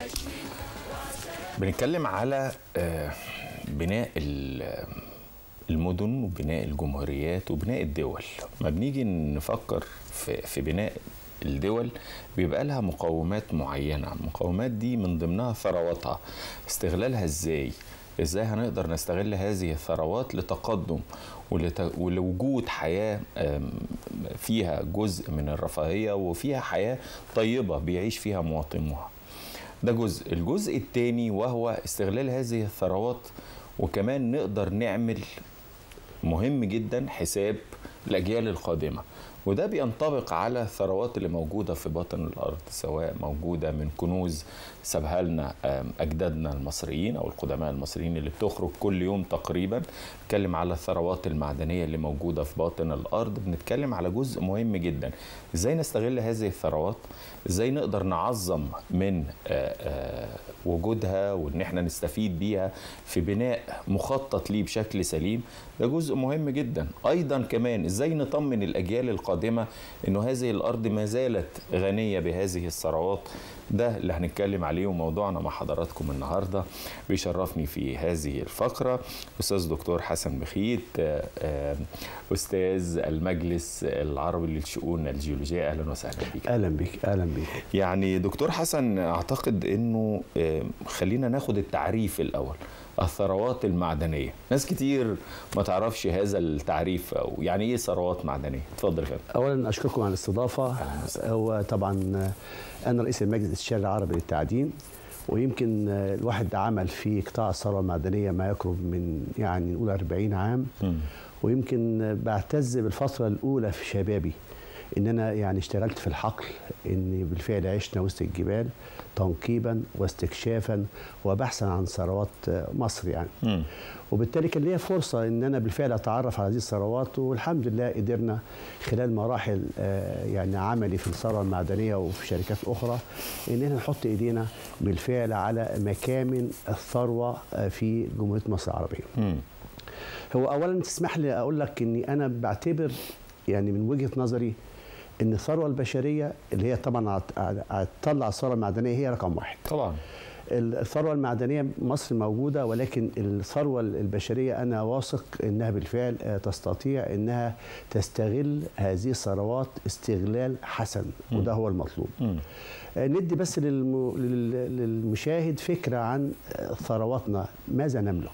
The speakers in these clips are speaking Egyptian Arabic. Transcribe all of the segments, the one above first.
بنتكلم على آه، بناء ال- المدن وبناء الجمهوريات وبناء الدول ما بنيجي نفكر في, في بناء الدول بيبقى لها مقومات معينة المقومات دي من ضمنها ثرواتها استغلالها ازاي ازاي هنقدر نستغل هذه الثروات لتقدم ولت... ولوجود حياة آم، فيها جزء من الرفاهية وفيها حياة طيبة بيعيش فيها مواطنوها ده جزء الجزء الثاني وهو استغلال هذه الثروات وكمان نقدر نعمل مهم جدا حساب الأجيال القادمة وده بينطبق على الثروات اللي موجودة في باطن الأرض سواء موجودة من كنوز سابها لنا آم، أجدادنا المصريين أو القدماء المصريين اللي بتخرج كل يوم تقريبا بنتكلم على الثروات المعدنية اللي موجودة في باطن الأرض بنتكلم على جزء مهم جدا إزاي نستغل هذه الثروات إزاي نقدر نعظم من آه، آه، وجودها وإن احنا نستفيد بيها في بناء مخطط ليه بشكل سليم ده جزء مهم جدا أيضا كمان إزاي نطمن الأجيال القادمة إنه هذه الأرض ما زالت غنية بهذه الثروات ده اللي هنتكلم عليه وموضوعنا مع حضراتكم النهارده بيشرفني في هذه الفقره استاذ دكتور حسن بخيت آه، آه، استاذ المجلس العربي للشؤون الجيولوجيه اهلا وسهلا بك اهلا بك اهلا بك يعني دكتور حسن اعتقد انه آه، خلينا ناخد التعريف الاول الثروات المعدنيه ناس كتير ما تعرفش هذا التعريف او يعني ايه ثروات معدنيه اتفضل يا فندم اولا اشكركم على الاستضافه هو طبعا انا رئيس المجلس الاستشاري العربي للتعدين ويمكن الواحد عمل في قطاع الثروه المعدنيه ما يقرب من يعني نقول 40 عام مم. ويمكن بعتز بالفتره الاولى في شبابي ان انا يعني اشتغلت في الحقل اني بالفعل عشنا وسط الجبال تنقيبا واستكشافا وبحثا عن ثروات مصر يعني مم. وبالتالي كان ليا فرصه ان انا بالفعل اتعرف على هذه الثروات والحمد لله قدرنا خلال مراحل آه، يعني عملي في الثروه المعدنيه وفي شركات اخرى ان احنا نحط ايدينا بالفعل على مكامن الثروه آه، في جمهوريه مصر العربيه. مم. هو اولا تسمح لي اقول لك اني انا بعتبر يعني من وجهه نظري ان الثروه البشريه اللي هي طبعا هت- هتطلع الثروه المعدنيه هي رقم واحد. طبعا الثروة المعدنية مصر موجودة ولكن الثروة البشرية أنا واثق أنها بالفعل آه، تستطيع أنها تستغل هذه الثروات استغلال حسن وده هو المطلوب مم. آه، ندي بس للم... لل- للمشاهد فكرة عن آه، ثرواتنا ماذا نملك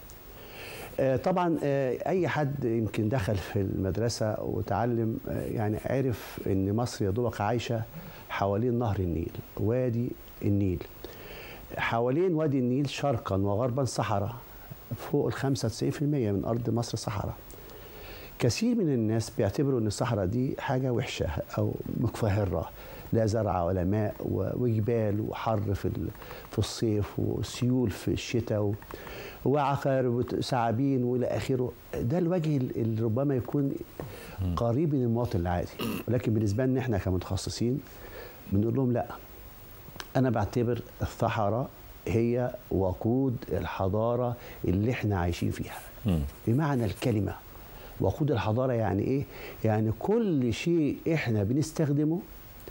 آه، طبعا آه، اي حد يمكن دخل في المدرسه وتعلم آه، يعني عرف ان مصر يا دوبك عايشه حوالين نهر النيل وادي النيل حوالين وادي النيل شرقا وغربا صحراء فوق ال 95% من ارض مصر صحراء كثير من الناس بيعتبروا ان الصحراء دي حاجه وحشه او مكفهره لا زرع ولا ماء و- وجبال وحر في ال- في الصيف وسيول في الشتاء و- وعقارب وثعابين والى اخره ده الوجه ال- اللي ربما يكون قريب من المواطن العادي ولكن بالنسبه لنا احنا كمتخصصين بنقول لهم لا انا بعتبر الصحراء هي وقود الحضاره اللي احنا عايشين فيها مم. بمعنى الكلمه وقود الحضاره يعني ايه يعني كل شيء احنا بنستخدمه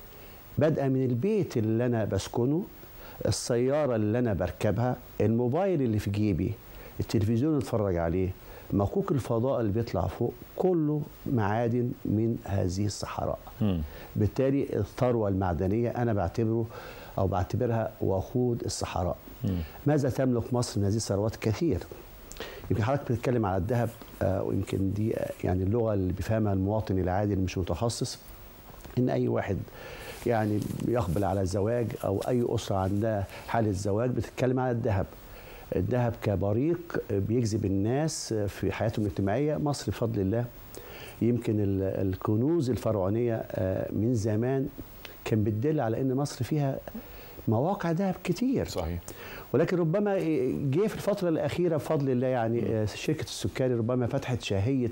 بدءا من البيت اللي انا بسكنه السياره اللي انا بركبها الموبايل اللي في جيبي التلفزيون اللي اتفرج عليه مكوك الفضاء اللي بيطلع فوق كله معادن من هذه الصحراء مم. بالتالي الثروة المعدنية أنا بعتبره أو بعتبرها وقود الصحراء مم. ماذا تملك مصر من هذه الثروات كثير يمكن حضرتك بتتكلم على الذهب آه، ويمكن دي آه، يعني اللغة اللي بيفهمها المواطن العادي اللي مش متخصص إن أي واحد يعني يقبل على الزواج أو أي أسرة عندها حالة زواج بتتكلم على الذهب الذهب كبريق بيجذب الناس في حياتهم الاجتماعية مصر بفضل الله يمكن ال- الكنوز الفرعونية آه، من زمان كان بتدل على ان مصر فيها مواقع ذهب كتير صحيح ولكن ربما جه في الفترة الأخيرة بفضل الله يعني آه، شركة السكري ربما فتحت شهية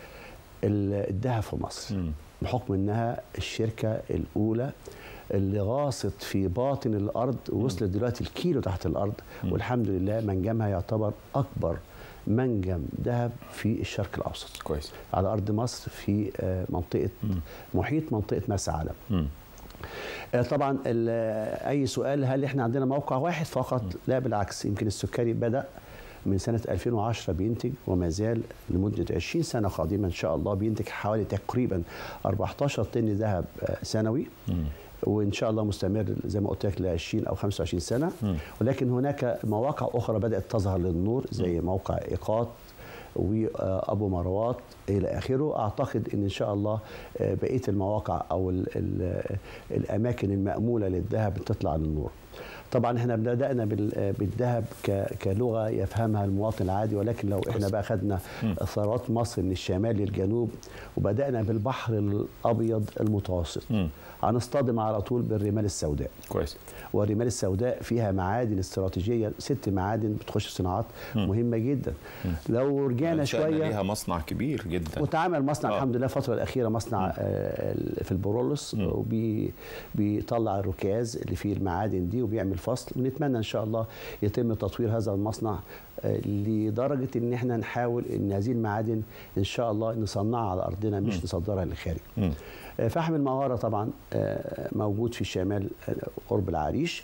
ال- الذهب في مصر مم. بحكم انها الشركة الأولى اللي غاصت في باطن الأرض ووصلت دلوقتي الكيلو تحت الأرض مم. والحمد لله منجمها يعتبر أكبر منجم ذهب في الشرق الأوسط كويس على أرض مصر في آه، منطقة مم. محيط منطقة مرسى علم مم. آه، طبعا ال- آه، اي سؤال هل احنا عندنا موقع واحد فقط لا بالعكس يمكن السكري بدا من سنة 2010 بينتج وما زال لمدة 20 سنة قادمة إن شاء الله بينتج حوالي تقريبا 14 طن ذهب آه، سنوي وإن شاء الله مستمر زي ما قلت لك ل 20 أو 25 سنة ولكن هناك مواقع أخرى بدأت تظهر للنور زي موقع إيقاط وابو مروات الى اخره اعتقد ان ان شاء الله آه، بقيه المواقع او ال ال الاماكن الماموله للذهب بتطلع للنور طبعا احنا بدانا بال- بالذهب ك- كلغه يفهمها المواطن العادي ولكن لو احنا بقى خدنا ثروات مصر من الشمال للجنوب وبدانا بالبحر الابيض المتوسط مم. هنصطدم على طول بالرمال السوداء كويس والرمال السوداء فيها معادن استراتيجيه ست معادن بتخش في صناعات مهمه جدا لو رجعنا أنشأنا شويه ليها مصنع كبير جدا وتعامل مصنع آه. الحمد لله الفترة الأخيرة مصنع آه، في البرولوس وبي بيطلع الركاز اللي فيه المعادن دي وبيعمل فصل ونتمنى إن شاء الله يتم تطوير هذا المصنع آه، لدرجة إن احنا نحاول إن هذه المعادن إن شاء الله نصنعها على أرضنا مش نصدرها للخارج. مم. آه، فحم المغارة طبعا آه، موجود في الشمال آه، قرب العريش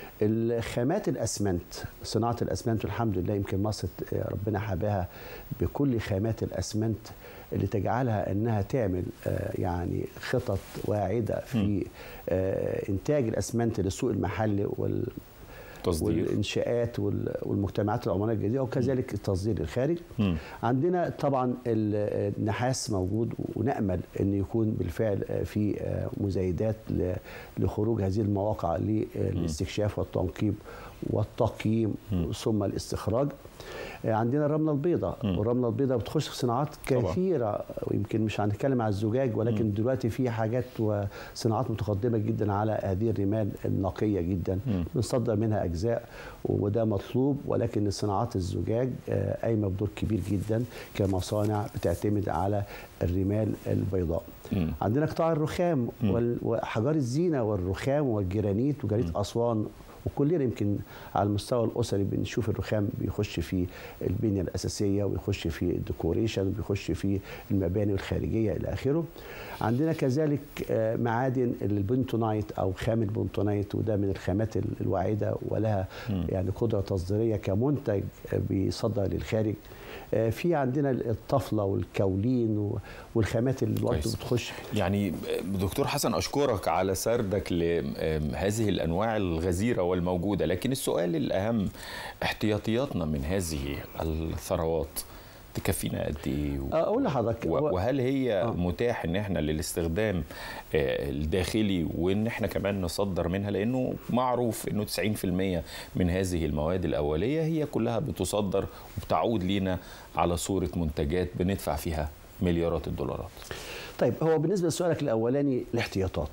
الخامات الأسمنت صناعة الأسمنت الحمد لله يمكن مصر آه، ربنا حباها بكل خامات الأسمنت اللي تجعلها انها تعمل آه، يعني خطط واعده في آه، انتاج الاسمنت للسوق المحلي وال تصدير والانشاءات وال- والمجتمعات العمرانيه الجديده وكذلك التصدير للخارج مم. عندنا طبعا ال- النحاس موجود ونامل ان يكون بالفعل آه، في آه، مزايدات ل- لخروج هذه المواقع للاستكشاف والتنقيب والتقييم ثم الاستخراج آه، عندنا الرمله البيضاء والرمله البيضاء بتخش في صناعات طبعا. كثيره ويمكن مش هنتكلم على الزجاج ولكن دلوقتي في حاجات وصناعات متقدمه جدا على هذه الرمال النقيه جدا بنصدر منها اجزاء وده مطلوب ولكن صناعات الزجاج آه، قايمه بدور كبير جدا كمصانع بتعتمد على الرمال البيضاء مم. عندنا قطاع الرخام وال- وحجار الزينه والرخام والجرانيت وجرانيت اسوان وكلنا يمكن على المستوى الاسري بنشوف الرخام بيخش في البنيه الاساسيه ويخش في الديكوريشن وبيخش في المباني الخارجيه الى اخره. عندنا كذلك آه، معادن البنتونايت او خام البنتونايت وده من الخامات ال- الواعده ولها يعني قدره تصديريه كمنتج آه، بيصدر للخارج. آه، في عندنا الطفله والكولين و- والخامات اللي الوقت كويس. بتخش يعني دكتور حسن أشكرك على سردك لهذه الأنواع الغزيرة والموجودة لكن السؤال الأهم احتياطياتنا من هذه الثروات تكفينا قد إيه و- اقول لحضرتك و- هو- وهل هي آه. متاح ان احنا للاستخدام آه، الداخلي وان احنا كمان نصدر منها لانه معروف انه 90% من هذه المواد الاوليه هي كلها بتصدر وبتعود لينا على صوره منتجات بندفع فيها مليارات الدولارات طيب هو بالنسبه لسؤالك الاولاني الاحتياطات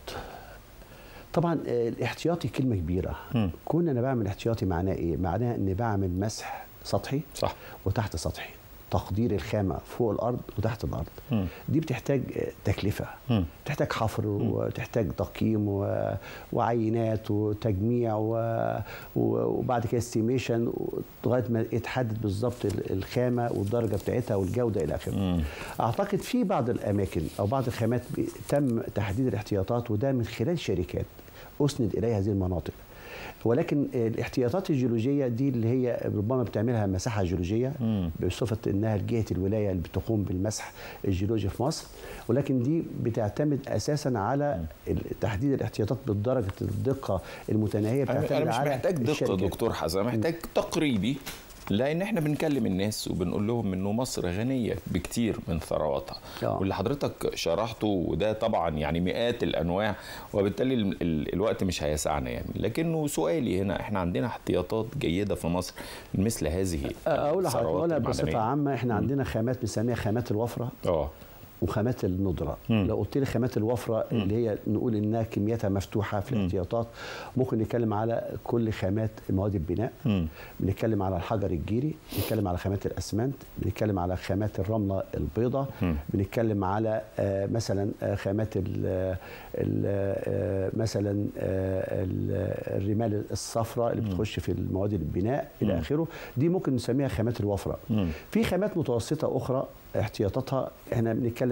طبعا آه، الاحتياطي كلمه كبيره مم. كون انا بعمل احتياطي معناه ايه معناه اني بعمل مسح سطحي صح وتحت سطحي تقدير الخامه فوق الارض وتحت الارض مم. دي بتحتاج آه، تكلفه مم. تحتاج حفر وتحتاج تقييم و... وعينات وتجميع و... و... وبعد كده استيميشن لغايه ما يتحدد بالظبط ال- الخامه والدرجه بتاعتها والجوده الى اخره. مم. اعتقد في بعض الاماكن او بعض الخامات بي- تم تحديد الاحتياطات وده من خلال شركات اسند اليها هذه المناطق. ولكن الاحتياطات الجيولوجيه دي اللي هي ربما بتعملها مساحه جيولوجيه مم. بصفه انها جهه الولايه اللي بتقوم بالمسح الجيولوجي في مصر ولكن دي بتعتمد اساسا على ال- تحديد الاحتياطات بدرجه الدقه المتناهيه انا بتعتمد أنا مش على محتاج دقه الشركات. دكتور حسن محتاج تقريبي لان احنا بنكلم الناس وبنقول لهم انه مصر غنيه بكتير من ثرواتها آه. واللي حضرتك شرحته وده طبعا يعني مئات الانواع وبالتالي ال- ال- الوقت مش هيسعنا يعني لكنه سؤالي هنا احنا عندنا احتياطات جيده في مصر من مثل هذه اقول لحضرتك الثروات اقولها بصفه المعدنية. عامه احنا عندنا خامات بنسميها خامات الوفره اه وخامات الندره مم. لو قلت لي خامات الوفره اللي هي نقول انها كمياتها مفتوحه في الاحتياطات ممكن نتكلم على كل خامات مواد البناء مم. بنتكلم على الحجر الجيري بنتكلم على خامات الاسمنت بنتكلم على خامات الرمله البيضاء مم. بنتكلم على آه، مثلا آه، خامات ال- ال- آه، مثلا آه، ال- الرمال الصفراء اللي بتخش في المواد البناء الى اخره دي ممكن نسميها خامات الوفره مم. في خامات متوسطه اخرى احتياطاتها احنا بنتكلم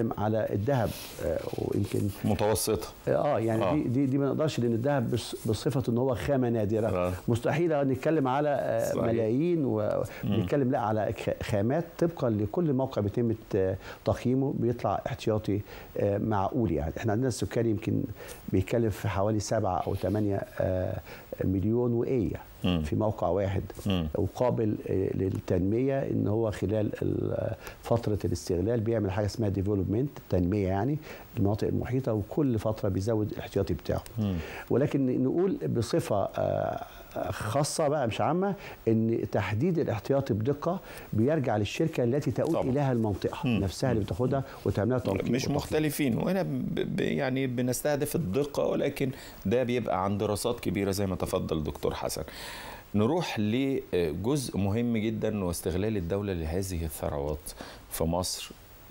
بنتكلم على الذهب آه، ويمكن متوسطه اه يعني آه. دي دي دي ما نقدرش لان الذهب بص- بصفته ان هو خامه نادره آه. مستحيل نتكلم على آه، صحيح. ملايين ونتكلم لا على خ- خامات طبقا لكل موقع بيتم ت- تقييمه بيطلع احتياطي آه، معقول يعني احنا عندنا السكري يمكن بيتكلم في حوالي سبعة او ثمانية مليون وقية مم. في موقع واحد مم. وقابل آه، للتنميه ان هو خلال ال- فتره الاستغلال بيعمل حاجه اسمها ديفلوبمنت تنميه يعني المناطق المحيطه وكل فتره بيزود الاحتياطي بتاعه مم. ولكن نقول بصفه آه، خاصه بقى مش عامه ان تحديد الاحتياطي بدقه بيرجع للشركه التي تؤول طبعا. اليها المنطقه مم. نفسها اللي بتاخدها وتعملها تنقيب مش وتقييم. مختلفين وهنا ب ب يعني بنستهدف الدقة ولكن ده بيبقى عن دراسات كبيرة زي ما تفضل دكتور حسن نروح لجزء مهم جدا واستغلال الدولة لهذه الثروات في مصر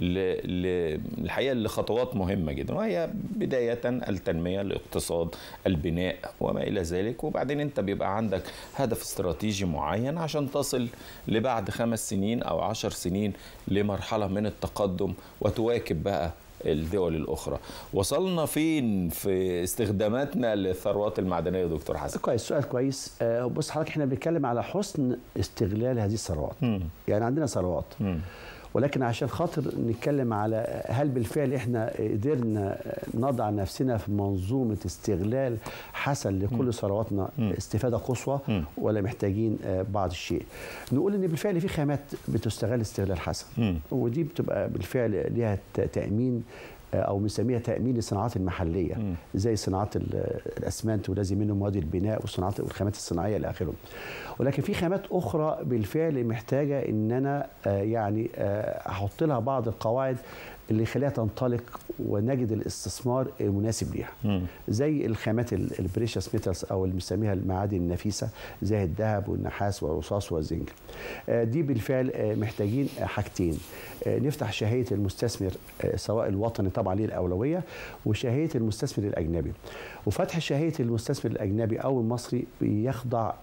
ل- ل- الحقيقة لخطوات مهمة جدا وهي بداية التنمية الاقتصاد البناء وما إلى ذلك وبعدين أنت بيبقى عندك هدف استراتيجي معين عشان تصل لبعد خمس سنين أو عشر سنين لمرحلة من التقدم وتواكب بقى الدول الأخرى وصلنا فين في استخداماتنا للثروات المعدنية يا دكتور حسن كويس سؤال كويس آه، بص حضرتك احنا بنتكلم على حسن استغلال هذه الثروات مم. يعني عندنا ثروات مم. ولكن عشان خاطر نتكلم على هل بالفعل احنا قدرنا نضع نفسنا في منظومه استغلال حسن لكل ثرواتنا مم. استفاده قصوى مم. ولا محتاجين آه، بعض الشيء نقول ان بالفعل في خامات بتستغل استغلال حسن مم. ودي بتبقى بالفعل ليها ت- تامين آه، او بنسميها تامين الصناعات المحليه مم. زي صناعات ال- الاسمنت ولازم منه مواد البناء والصناعات والخامات الصناعيه الى اخره ولكن في خامات اخرى بالفعل محتاجه ان انا آه، يعني آه، احط لها بعض القواعد اللي يخليها تنطلق ونجد الاستثمار المناسب ليها مم. زي الخامات البريشس ميتالز او اللي بنسميها المعادن النفيسه زي الذهب والنحاس والرصاص والزنك آه، دي بالفعل آه، محتاجين آه، حاجتين آه، نفتح شهيه المستثمر آه، سواء الوطني طبعا ليه الاولويه وشهيه المستثمر الاجنبي وفتح شهيه المستثمر الاجنبي او المصري بيخضع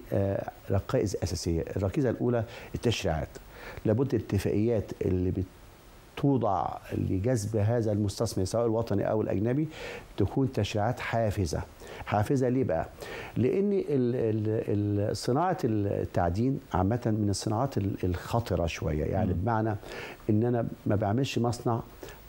لركائز اساسيه الركيزه الاولى التشريعات لابد الاتفاقيات اللي بت توضع لجذب هذا المستثمر سواء الوطني او الاجنبي تكون تشريعات حافزه حافزه ليه بقى لان ال- ال- ال- صناعه التعدين عامه من الصناعات ال- الخطره شويه يعني بمعنى ان انا ما بعملش مصنع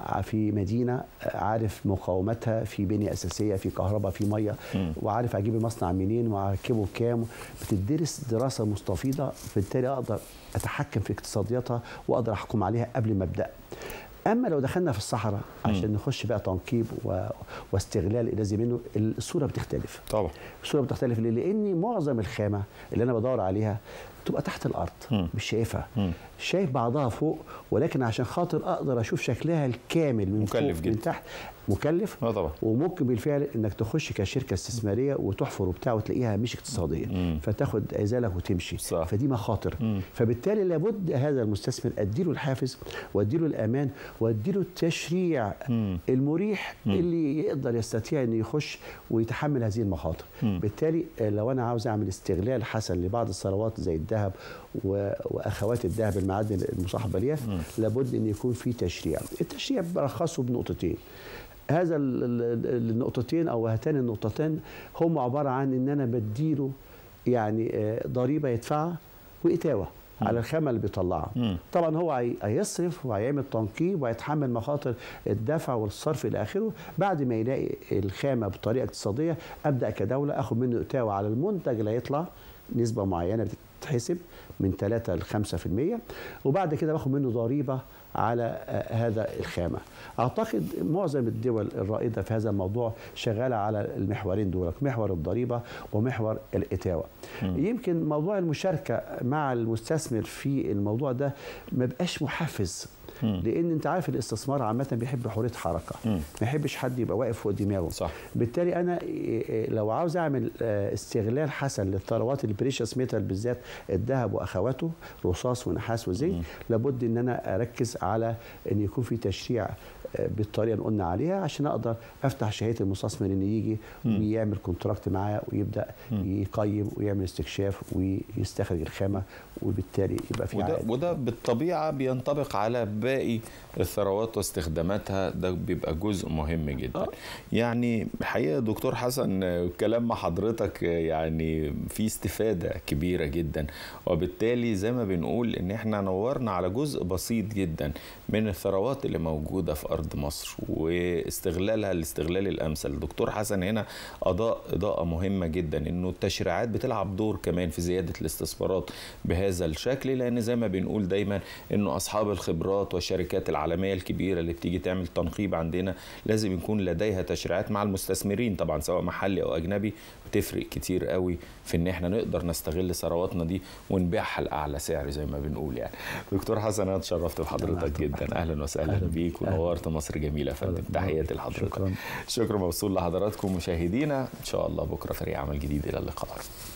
في مدينه عارف مقاومتها في بنيه اساسيه في كهرباء في ميه مم. وعارف اجيب المصنع منين واركبه بكام بتدرس دراسه مستفيضه بالتالي اقدر اتحكم في اقتصادياتها واقدر احكم عليها قبل ما ابدا اما لو دخلنا في الصحراء عشان نخش بقى تنقيب و... واستغلال اللازم منه الصوره بتختلف طبعا الصوره بتختلف ليه؟ لان معظم الخامه اللي انا بدور عليها تبقى تحت الارض مم. مش شايفها مم. شايف بعضها فوق ولكن عشان خاطر اقدر اشوف شكلها الكامل من مكلف فوق جدا. من تحت مكلف اه طبعا وممكن بالفعل انك تخش كشركه استثماريه وتحفر وبتاع وتلاقيها مش اقتصاديه مم. فتاخد ازالك وتمشي صح. فدي مخاطر مم. فبالتالي لابد هذا المستثمر اديله الحافز واديله الامان واديله التشريع مم. المريح اللي يقدر يستطيع انه يخش ويتحمل هذه المخاطر مم. بالتالي آه، لو انا عاوز اعمل استغلال حسن لبعض الثروات زي الذهب و- واخوات الذهب المعادن المصاحبه ليها لابد ان يكون في تشريع التشريع برخصه بنقطتين هذا ال- ال- النقطتين او هاتان النقطتين هم عباره عن ان انا بديله يعني آه، ضريبه يدفعها واتاوه على الخامه اللي بيطلعها مم. طبعا هو هي- هيصرف وهيعمل تنقيب وهيتحمل مخاطر الدفع والصرف الى اخره بعد ما يلاقي الخامه بطريقه اقتصاديه ابدا كدوله اخد منه اتاوه على المنتج اللي هيطلع نسبه معينه بتتحسب من 3 ل 5% وبعد كده باخد منه ضريبه على آه، هذا الخامه. اعتقد معظم الدول الرائده في هذا الموضوع شغاله على المحورين دول، محور الضريبه ومحور الاتاوه. يمكن موضوع المشاركه مع المستثمر في الموضوع ده ما بقاش محفز لان انت عارف الاستثمار عامه بيحب حريه حركه مم. ما يحبش حد يبقى واقف فوق دماغه صح. بالتالي انا إيه إيه لو عاوز اعمل آه، استغلال حسن للثروات البريشس ميتال بالذات الذهب واخواته رصاص ونحاس وزنك لابد ان انا اركز على ان يكون في تشريع آه، بالطريقه اللي قلنا عليها عشان اقدر افتح شهيه المستثمر ان يجي ويعمل كونتراكت معايا ويبدا يقيم ويعمل استكشاف ويستخرج الخامه وبالتالي يبقى في وده, عائد وده بالطبيعه بينطبق على باقي الثروات واستخداماتها ده بيبقى جزء مهم جدا آه. يعني حقيقه دكتور حسن آه، كلام مع حضرتك آه، يعني في استفاده كبيره جدا وبالتالي زي ما بنقول ان احنا نورنا على جزء بسيط جدا من الثروات اللي موجوده في ارض مصر واستغلالها الاستغلال الامثل دكتور حسن هنا اضاء اضاءه مهمه جدا انه التشريعات بتلعب دور كمان في زياده الاستثمارات بهذا الشكل لان زي ما بنقول دايما انه اصحاب الخبرات والشركات العالميه الكبيره اللي بتيجي تعمل تنقيب عندنا لازم يكون لديها تشريعات مع المستثمرين طبعا سواء محلي او اجنبي بتفرق كتير قوي في ان احنا نقدر نستغل ثرواتنا دي ونبيعها لاعلى سعر زي ما بنقول يعني دكتور حسن انا اتشرفت بحضرتك جدا اهلا وسهلا أهلاً. بيك أهلاً. ونورت مصر جميله يا فندم أهلاً. تحياتي لحضرتك شكراً. شكرا موصول لحضراتكم مشاهدينا ان شاء الله بكره فريق عمل جديد الى اللقاء